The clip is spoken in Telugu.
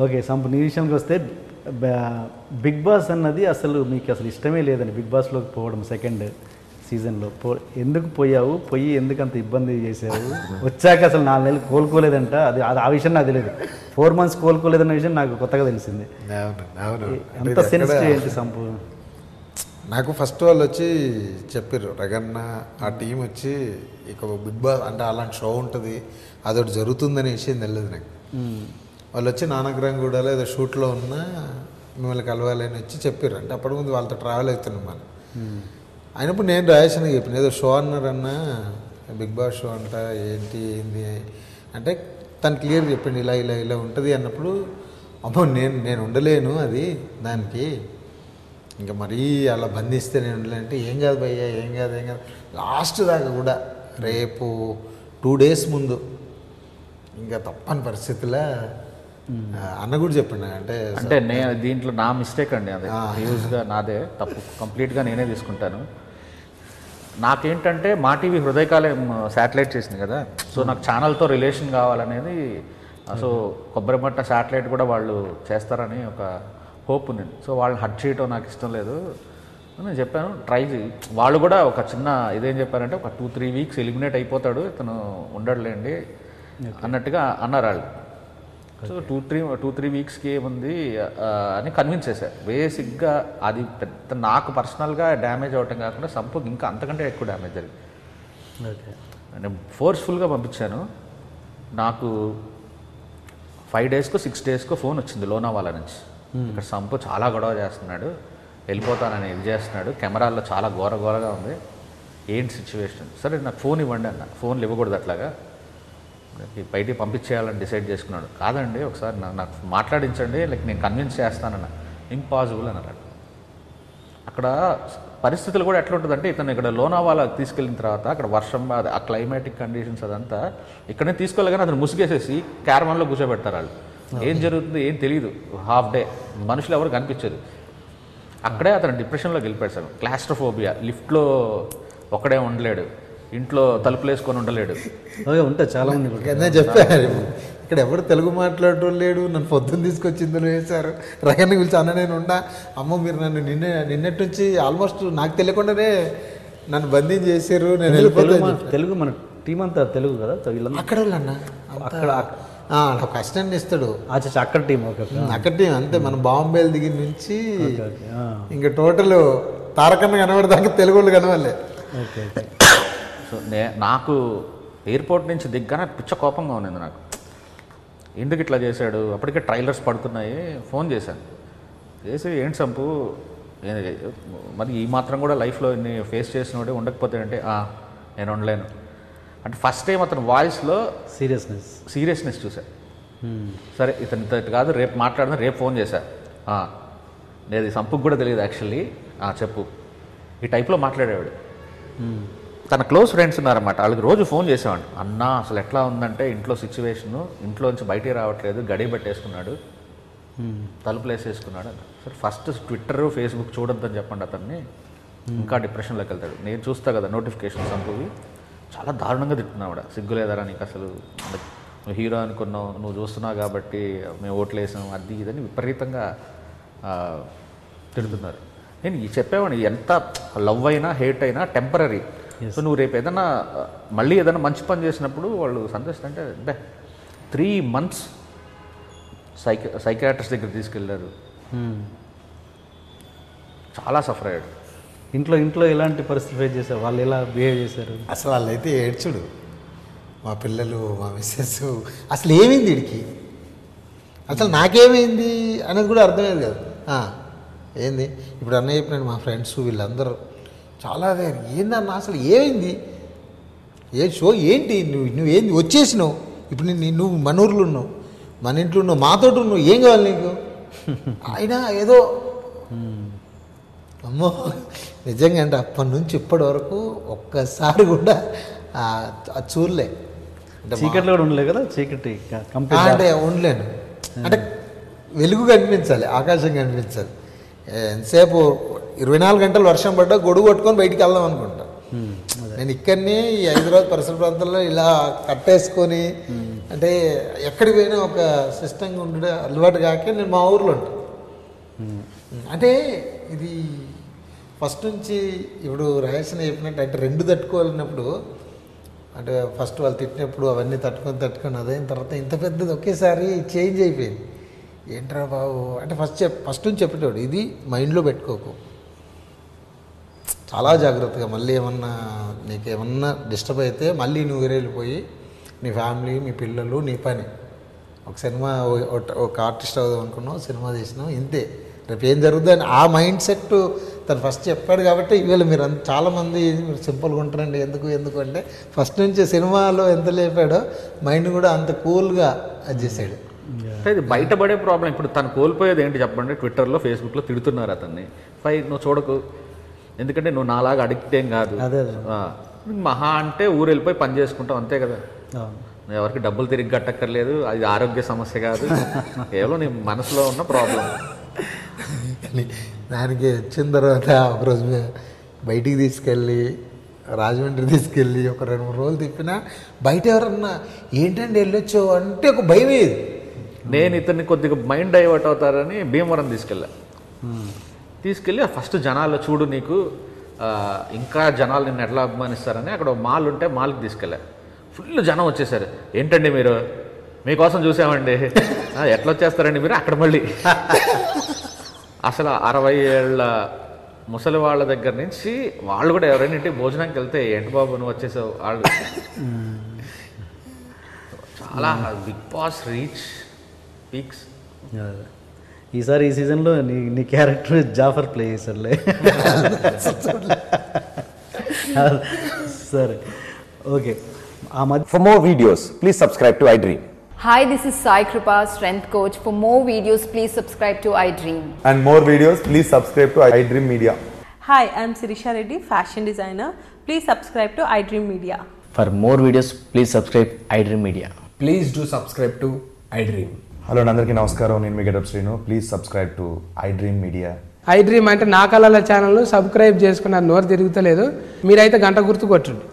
ఓకే సంపు నీ విషయానికి వస్తే బ- బిగ్ బాస్ అన్నది అసలు మీకు అసలు ఇష్టమే లేదండి బిగ్ బాస్లోకి పోవడం సెకండ్ సీజన్లో పో ఎందుకు పోయావు పోయి ఎందుకు అంత ఇబ్బంది చేసావు వచ్చాక అసలు నాలుగు నెలలు కోలుకోలేదంట అది అది ఆ విషయం నాకు తెలియదు ఫోర్ మంత్స్ కోలుకోలేదన్న విషయం నాకు కొత్తగా తెలిసింది అవును అవును అంటే ఎంత ఇది సెన్సిటివ్ ఎక్కడ- ఏంటి సంపు నాకు ఫస్ట్ వాళ్ళు వచ్చి చెప్పారు రగన్న ఆ టీం వచ్చి ఇక బిగ్ బాస్ అంటే అలాంటి షో ఉంటుంది అదొకటి జరుగుతుందనే విషయం తెలియదు నాకు మ్మ్. వాళ్ళు వచ్చి నానగ్రంగూడలో ఏదో షూట్లో ఉన్నా మిమ్మల్ని కలవాలని వచ్చి చెప్పారు అంటే అప్పటి ముందు వాళ్ళతో ట్రావెల్ అవుతున్నాం మనం అయినప్పుడు నేను రాయేషన్ చెప్పిన ఏదో షో అన్నారన్నా బిగ్ బాస్ షో అంట ఏంటి ఏంది అంటే తను క్లియర్ చెప్పింది ఇలా ఇలా ఇలా ఉంటుంది అన్నప్పుడు అమ్మో నేను నేను ఉండలేను అది దానికి ఇంకా మరీ అలా బంధిస్తే నేను ఉండలేనంటే ఏం కాదు భయ్యా ఏం కాదు ఏం కాదు లాస్ట్ దాకా కూడా రేపు టూ డేస్ ముందు ఇంకా తప్పని పరిస్థితిలో ఆ, అన్న కూడా చెప్పండి అంటే అంటే నేను దీంట్లో నా మిస్టేక్ అండి అదే యూజ్గా నాదే తప్పు కంప్లీట్గా నేనే తీసుకుంటాను నాకేంటంటే మా టీవీ హృదయకాలం శాటిలైట్ చేసింది కదా సో నాకు ఛానల్తో రిలేషన్ కావాలనేది సో కొబ్బరిమట్ట శాటిలైట్ కూడా వాళ్ళు చేస్తారని ఒక హోప్ ఉంది సో వాళ్ళని హట్ చేయటం నాకు ఇష్టం లేదు అని నేను చెప్పాను ట్రై చేయి వాళ్ళు కూడా ఒక చిన్న ఇదేం చెప్పారంటే ఒక టూ త్రీ వీక్స్ ఎలిమినేట్ అయిపోతాడు ఇతను ఉండడులేండి అన్నట్టుగా అన్నారు వాళ్ళు so two three two three వీక్స్కి ఏముంది ఆ, అని కన్విన్స్ చేశారు బేసిక్గా అది పెద్ద నాకు పర్సనల్గా డ్యామేజ్ అవ్వటం కాకుండా సంపుకి ఇంకా అంతకంటే ఎక్కువ డ్యామేజ్ జరిగింది ఓకే నేను ఫోర్స్ఫుల్గా పంపించాను నాకు ఫైవ్ డేస్కో సిక్స్ డేస్కో ఫోన్ వచ్చింది లోనావాలా నుంచి ఇక్కడ సంపు చాలా గొడవ చేస్తున్నాడు వెళ్ళిపోతానని ఇది చేస్తున్నాడు కెమెరాల్లో చాలా ఘోర ఘోరగా ఉంది ఏంటి సిచ్యువేషన్ సరే నాకు ఫోన్ ఇవ్వండి అన్న ఫోన్లు ఇవ్వకూడదు అట్లాగా నాకు బయటికి పంపించేయాలని డిసైడ్ చేసుకున్నాడు కాదండి ఒకసారి నా- నాకు మాట్లాడించండి లైక్ నేను కన్విన్స్ చేస్తానన్న ఇంపాసిబుల్ అని అన్నాడు అక్కడ పరిస్థితులు కూడా ఎట్లా ఉంటుందంటే ఇతను ఇక్కడ లోనావాలా తీసుకెళ్ళిన తర్వాత అక్కడ వర్షం అది ఆ క్లైమాటిక్ కండిషన్స్ అదంతా ఇక్కడనే తీసుకోలేగానే అతను ముసుగేసేసి క్యారవాన్లో కూర్చోబెడతారు వాళ్ళు ఏం జరుగుతుంది ఏం తెలియదు హాఫ్ డే మనుషులు ఎవరు కనిపించదు అక్కడే అతను డిప్రెషన్లోకి వెళ్ళిపోయాడు సార్ క్లాస్ట్రోఫోబియా లిఫ్ట్లో ఒక్కడే ఉండలేడు ఇంట్లో తలుపులు వేసుకొని ఉండలేడు ఓకే ఉంటుంది చాలా మంది కూడా కింద చెప్పారు ఇక్కడ ఎవరు తెలుగు మాట్లాడటం లేడు నన్ను పొద్దున్న తీసుకొచ్చి ఇందులో వేశారు రగన్న పిలిచి అన్న నేను ఉండా అమ్మ మీరు నన్ను నిన్నే నిన్నటి నుంచి ఆల్మోస్ట్ నాకు తెలియకుండానే నన్ను బంధించి చేశారు నేను తెలుగు వెళ్ళిపోతాను మన- తెలుగు మన టీం అంతా తెలుగు కదా సో వీళ్ళంతా అక్కడ వాళ్ళు అన్న అక్కడ ఆ, ఒక అసిస్టెంట్ ఇస్తాడు అచ్చా అక్కడ టీం ఓకే ఓకే అక్కడి అంతే మన బాంబేల దగ్గర నుంచి ఓకే ఓకే ఆ. ఇంకా టోటల్ తారకన్న కనబడదాకా తెలుగు వాళ్ళు కనవాలి ఓకే ఓకే సో నే నాకు ఎయిర్పోర్ట్ నుంచి దిగ్గానే పిచ్చ కోపంగా ఉన్నది నాకు ఎందుకు ఇట్లా చేశాడు అప్పటికే ట్రైలర్స్ పడుతున్నాయి ఫోన్ చేశాను చేసి ఏంటి సంపు ఏ- మరి ఈ మాత్రం కూడా లైఫ్లో ఇన్ని ఫేస్ చేసినోడే ఉండకపోతే అంటే "ఆ, నేను ఉండలేను అంటే ఫస్ట్ టైం అతని వాయిస్లో సీరియస్నెస్ సీరియస్నెస్ చూసా సరే ఇతను ఇతను కాదు రేపు మాట్లాడిన రేపు ఫోన్ చేశా "ఆ, నేను సంపుకు కూడా తెలియదు యాక్చువల్లీ చెప్పు ఈ టైప్లో మాట్లాడేవాడు తన క్లోజ్ ఫ్రెండ్స్ ఉన్నారన్నమాట వాళ్ళకి రోజు ఫోన్ చేసేవాడు అన్నా అసలు ఎట్లా ఉందంటే ఇంట్లో సిచ్యువేషను ఇంట్లోంచి బయటికి రావట్లేదు గడి పెట్టేసుకున్నాడు తలుపులు వేసేసుకున్నాడు అన్న. సరే ఫస్ట్ ట్విట్టర్ ఫేస్బుక్ చూడొద్దని చెప్పండి అతన్ని ఇంకా డిప్రెషన్లోకి వెళ్తాడు నేను చూస్తా కదా నోటిఫికేషన్స్ అంటువి చాలా దారుణంగా తిట్టున్నావిడ సిగ్గు లేదరా నీకు అసలు నువ్వు హీరో అనుకున్నావు నువ్వు చూస్తున్నావు కాబట్టి మేము ఓట్లు వేసాం అది ఇదని విపరీతంగా ఆ, తిడుతున్నారు నేను ఈ చెప్పేవాడిని ఎంత లవ్ అయినా హేట్ అయినా టెంపరీ సో నువ్వు రేపు ఏదైనా ఆ, మళ్ళీ ఏదైనా మంచి పని చేసినప్పుడు వాళ్ళు సంతోషిస్తుంటే బే త్రీ మంత్స్ సైకి సైకాట్రిస్ట్ దగ్గర తీసుకెళ్ళారు చాలా సఫర్ అయ్యాడు ఇంట్లో ఇంట్లో ఎలాంటి పరిస్థితి ఫేస్ చేశారు వాళ్ళు ఎలా బిహేవ్ చేశారు అసలు వాళ్ళైతే ఏడ్చుడు మా పిల్లలు మా మిస్సెస్ అసలు ఏమైంది వీడికి అసలు నాకేమైంది అనేది కూడా అర్థమయ్యేది కదా ఆ, ఏంది ఇప్పుడు అన్నయ్య చెప్పినాడు మా ఫ్రెండ్స్ వీళ్ళందరూ చాలా అదే ఏందన్న అసలు ఏమైంది ఏ షో ఏంటి నువ్వు నువ్వేంది వచ్చేసినావు ఇప్పుడు నేను నువ్వు మన ఊర్లో ఉన్నావు మన ఇంట్లో ఉన్నావు మాతోటి ఉన్నావు ఏం కావాలి నీకు అయినా ఏదో అమ్మో నిజంగా అంటే అప్పటి నుంచి ఇప్పటి వరకు ఒక్కసారి కూడా ఆ ఆ చూడలే అంటే మా- చీకట్లో కూడా ఉండలే కదా చీకటి ఆ, కంప్లీట్ అంటే ఉండలేను అంటే వెలుగు కనిపించాలి ఆకాశం కనిపించాలి ఎంతసేపు ఇరవై నాలుగు గంటలు వర్షం పడ్డా గొడుగు కొట్టుకొని బయటికి వెళ్దాం అనుకుంటా నేను ఇక్కడనే ఈ హైదరాబాద్ పరిసర ప్రాంతాల్లో ఇలా కట్టేసుకొని అంటే ఎక్కడికి పోయినా ఒక సిస్టంగా ఉండే అలవాటు కాక నేను మా ఊర్లో ఉంటాను అంటే ఇది ఫస్ట్ నుంచి ఇప్పుడు రహస్యం చెప్పినట్టు అంటే రెండు తట్టుకోవాలన్నప్పుడు అంటే ఫస్ట్ వాళ్ళు తిట్టినప్పుడు అవన్నీ తట్టుకొని తట్టుకొని అదైన తర్వాత ఇంత పెద్దది ఒకేసారి చేంజ్ అయిపోయింది ఏంట్రా బాబు అంటే ఫస్ట్ చెప్ ఫస్ట్ నుంచి చెప్పేటోడు ఇది మైండ్లో పెట్టుకోకు చాలా జాగ్రత్తగా మళ్ళీ ఏమన్నా నీకు ఏమన్నా డిస్టర్బ్ అయితే మళ్ళీ నువ్వు వేరే వెళ్ళిపోయి నీ ఫ్యామిలీ మీ పిల్లలు నీ పని ఒక సినిమా ఓ- ఒక- ఒక ఆర్టిస్ట్ అవుదాం అనుకున్నావు సినిమా తీసినావు ఇంతే రేపు ఏం జరుగుతుంది అని ఆ మైండ్ సెట్ తను ఫస్ట్ చెప్పాడు కాబట్టి ఇవాళ మీరు అంత చాలామంది మీరు సింపుల్గా ఉంటారండి ఎందుకు ఎందుకు అంటే ఫస్ట్ నుంచి సినిమాలో ఎంత లేపాడో మైండ్ కూడా అంత కూల్గా అది చేసాడు అంటే ఇది బయటపడే ప్రాబ్లం ఇప్పుడు తను కోల్పోయేది ఏంటి చెప్పండి ట్విట్టర్లో ఫేస్బుక్లో తిడుతున్నారు అతన్ని పై నువ్వు చూడకు ఎందుకంటే నువ్వు నాలాగా అడిక్ట్ ఏం కాదు అదే అదే. ఆ, మహా అంటే ఊరు వెళ్ళిపోయి పని చేసుకుంటావు అంతే కదా అవును. నువ్వు ఎవరికి డబ్బులు తిరిగి కట్టక్కర్లేదు అది ఆరోగ్య సమస్య కాదు కేవలం నీ మనసులో ఉన్న ప్రాబ్లం కానీ దానికి వచ్చిన తర్వాత ఒకరోజు మే- బయటికి తీసుకెళ్ళి రాజమండ్రి తీసుకెళ్ళి ఒక రెండు మూడు రోజులు తిప్పినా బయట ఎవరన్నా ఏంటండి వెళ్ళొచ్చు అంటే ఒక భయం ఏది నేను ఇతన్ని కొద్దిగా మైండ్ డైవర్ట్ అవుతారని భీమవరం తీసుకెళ్ళా తీసుకెళ్ళి ఫస్ట్ జనాల్లో చూడు నీకు ఆ, ఇంకా జనాలు నిన్ను ఎట్లా అభిమానిస్తారని అక్కడ ఒక మాల్ ఉంటే మాల్కి తీసుకెళ్ళా ఫుల్ జనం వచ్చేసారు ఏంటండి మీరు మీకోసం చూసామండి "ఆ, ఎట్లా వచ్చేస్తారండి మీరు అక్కడ మళ్ళీ అసలు అరవై ఏళ్ళ ముసలి వాళ్ళ దగ్గర నుంచి వాళ్ళు కూడా ఎవరైనా ఇంటికి భోజనానికి వెళ్తే ఏంటి బాబు నువ్వు వచ్చేసావు వాళ్ళు చాలా బిగ్ బాస్ రీచ్ పీక్స్ అదే. ఈసారి ఈ సీజన్లో నీ నీ క్యారెక్టర్ జాఫర్ ప్లే చేశాడులే సరే ఓకే ఆ మధ్య For more videos, please subscribe to iDream. Hi, this is Sai Kripa, strength coach. For more videos, please subscribe to iDream. and more videos, please subscribe to iDream Media. Hi, I'm Sirisha Reddy, fashion designer. Please subscribe to iDream Media. For more videos, please subscribe iDream Media. Please do subscribe to iDream. Hello అందరికీ నమస్కారం నేను మీ getup Srinu please subscribe to iDream media iDream అంటే నా కళల ఛానల్ సబ్స్క్రైబ్ చేసుకున్న నోరు తిరుగుతలేదు మీరైతే గంట గుర్తు కొట్టండి